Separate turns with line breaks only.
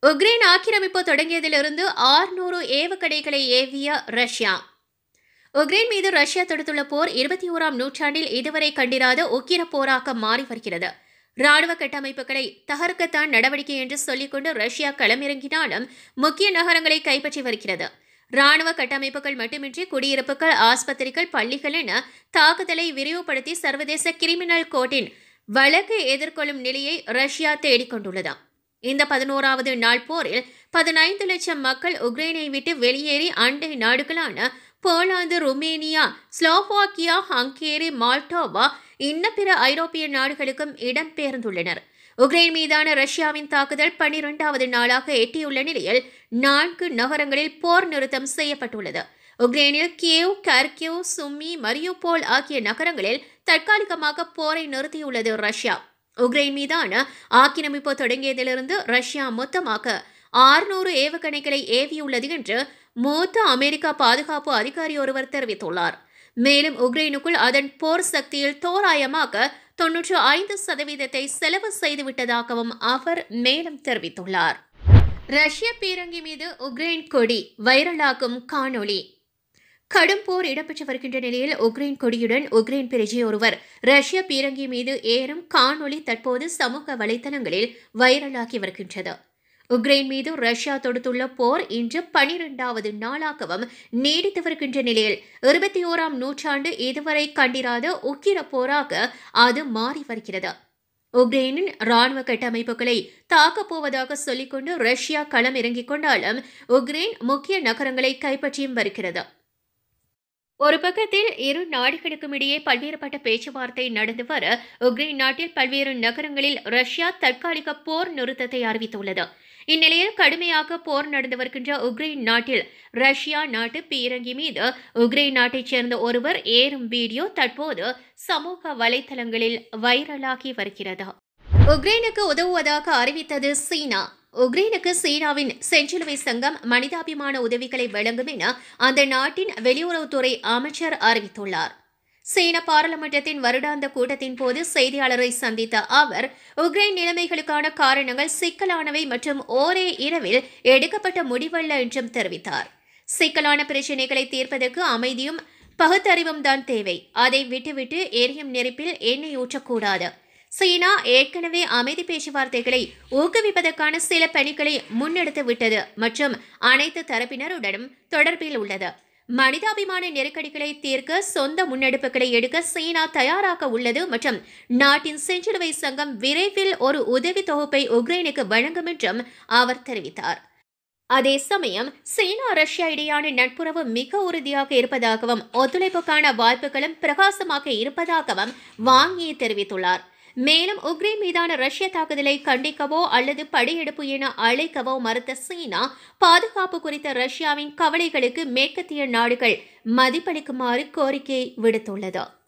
Ukraine ஆக்கிரமிப்பு தொடங்கியதிலிருந்து ஆறுநூறு ஏவுகணைகளை ஏவிய ரஷ்யா உக்ரைன் மீது ரஷ்யா தொடுத்துள்ள போர் இருபத்தி ஓராம் நூற்றாண்டில் இதுவரை கண்டிராத உக்கிர போராக மாறி வருகிறது ராணுவ கட்டமைப்புகளை தகர்க்கத்தான் நடவடிக்கை என்று சொல்லிக்கொண்டு ரஷ்யா களமிறங்கினாலும் முக்கிய நகரங்களை கைப்பற்றி வருகிறது ராணுவ கட்டமைப்புகள் மட்டுமின்றி குடியிருப்புகள் ஆஸ்பத்திரிகள் பள்ளிகள் என தாக்குதலை விரிவுபடுத்தி சர்வதேச கிரிமினல் கோர்ட்டின் வழக்கை எதிர்கொள்ளும் நிலையை ரஷ்யா தேடிக்கொண்டுள்ளது இந்த பதினோராவது நாள் போரில் பதினைந்து லட்சம் மக்கள் உக்ரைனை விட்டு வெளியேறி அண்டை நாடுகளான Poland Romania Slovakia Hungary Moldova இன்ன பிற ஐரோப்பிய நாடுகளுக்கும் இடம்பெயர்ந்துள்ளனர் உக்ரைன் மீதான ரஷ்யாவின் தாக்குதல் பனிரெண்டாவது நாளாக எட்டியுள்ள நிலையில் நான்கு நகரங்களில் போர் நிறுத்தம் செய்யப்பட்டுள்ளது உக்ரைனில் கியேவ் கர்கிவ் சும்மி மரியுபோல் ஆகிய நகரங்களில் தற்காலிகமாக போரை நிறுத்தியுள்ளது ரஷ்யா உக்ரைன் மீதான ஆக்கிரமிப்பு தொடங்கியதிலிருந்து ரஷ்யா மொத்தமாக ஆறுநூறு ஏவுகணைகளை ஏவியுள்ளது என்று மூத்த அமெரிக்கா பாதுகாப்பு அதிகாரி ஒருவர் தெரிவித்துள்ளார் மேலும் உக்ரைனுக்குள் அதன் போர் சக்தியில் தோராயமாக தொன்னூற்று ஐந்து சதவீதத்தை செலவு செய்துவிட்டதாகவும் அவர் மேலும் தெரிவித்துள்ளார் ரஷ்ய பீரங்கி மீது உக்ரைன் கொடி வைரலாகும் காணொளி கடும் போர் இடம்பெற்று வருகின்ற நிலையில் உக்ரைன் கொடியுடன் உக்ரைன் பிரஜை ஒருவர் ரஷ்ய பீரங்கி மீது ஏறும் காணொளி தற்போது சமூக வலைதளங்களில் வைரலாகி வருகின்றது உக்ரைன் மீது ரஷ்யா தொடுத்துள்ள போர் இன்று பனிரெண்டாவது நாளாகவும் நீடித்து வருகின்ற நிலையில் இருபத்தி ஓராம் நூற்றாண்டு இதுவரை கண்டிராத உக்கிர போராக அது மாறி வருகிறது உக்ரைனின் ராணுவ கட்டமைப்புகளை தாக்கப் போவதாக சொல்லிக்கொண்டு ரஷ்யா களம் இறங்கிக் கொண்டாலும் உக்ரைன் முக்கிய நகரங்களை கைப்பற்றியும் வருகிறது ஒரு பக்கத்தில் இரு நாடுகளுக்கும் இடையே பல்வேறுபட்ட பேச்சுவார்த்தை நடந்து வர உக்ரைன் நாட்டில் பல்வேறு நகரங்களில் ரஷ்யா தற்காலிக போர் நிறுத்தத்தை அறிவித்துள்ளது இந்நிலையில் கடுமையாக போர் நடந்து வருகின்ற உக்ரைன் நாட்டில் ரஷ்யா நாட்டு பீரங்கி மீது உக்ரைன் நாட்டைச் சேர்ந்த ஒருவர் ஏறும் வீடியோ தற்போது சமூக வலைதளங்களில் வைரலாகி வருகிறது உக்ரைனுக்கு உதவுவதாக அறிவித்தது சீனா உக்ரைனுக்கு சீனாவின் செஞ்சிலுவை சங்கம் மனிதாபிமான உதவிகளை வழங்கும் என அந்த நாட்டின் வெளியுறவுத்துறை அமைச்சர் அறிவித்துள்ளார் சீன பாராளுமன்றத்தின் வருடாந்த கூட்டத்தின் போது செய்தியாளரை சந்தித்த அவர் உக்ரைன் நிலைமைகளுக்கான காரணங்கள் சிக்கலானவை மற்றும் ஓரே இரவில் எடுக்கப்பட்ட முடிவல்ல என்றும் தெரிவித்தார் சிக்கலான பிரச்சினைகளை தீர்ப்பதற்கு அமைதியும் பகுத்தறிவும் தான் தேவை அதை விட்டுவிட்டு எரியும் நெருப்பில் எண்ணெய் ஊற்றக்கூடாது சீனா ஏற்கனவே அமைதி பேச்சுவார்த்தைகளை ஊக்குவிப்பதற்கான சில பணிகளை முன்னெடுத்து விட்டது மற்றும் அனைத்து தரப்பினருடனும் தொடர்பில் உள்ளது மனிதாபிமான நெருக்கடிகளை தீர்க்க சொந்த முன்னெடுப்புகளை எடுக்க சீனா தயாராக உள்ளது மற்றும் நாட்டின் செஞ்சிலுவை சங்கம் விரைவில் ஒரு உதவி தொகுப்பை உக்ரைனுக்கு வழங்கும் என்றும் அவர் தெரிவித்தார் அதே சமயம் சீனா ரஷ்யா இடையான நட்புறவு மிக உறுதியாக இருப்பதாகவும் ஒத்துழைப்புக்கான வாய்ப்புகளும் பிரகாசமாக இருப்பதாகவும் வாங்கி தெரிவித்துள்ளார் மேலும் உக்ரைன் மீதான ரஷ்ய தாக்குதலை கண்டிக்கவோ அல்லது படையெடுப்பு என அழைக்கவோ மறுத்த சீனா பாதுகாப்பு குறித்த ரஷ்யாவின் கவலைகளுக்கு மேற்கத்திய நாடுகள் மதிப்பளிக்குமாறு கோரிக்கை விடுத்துள்ளது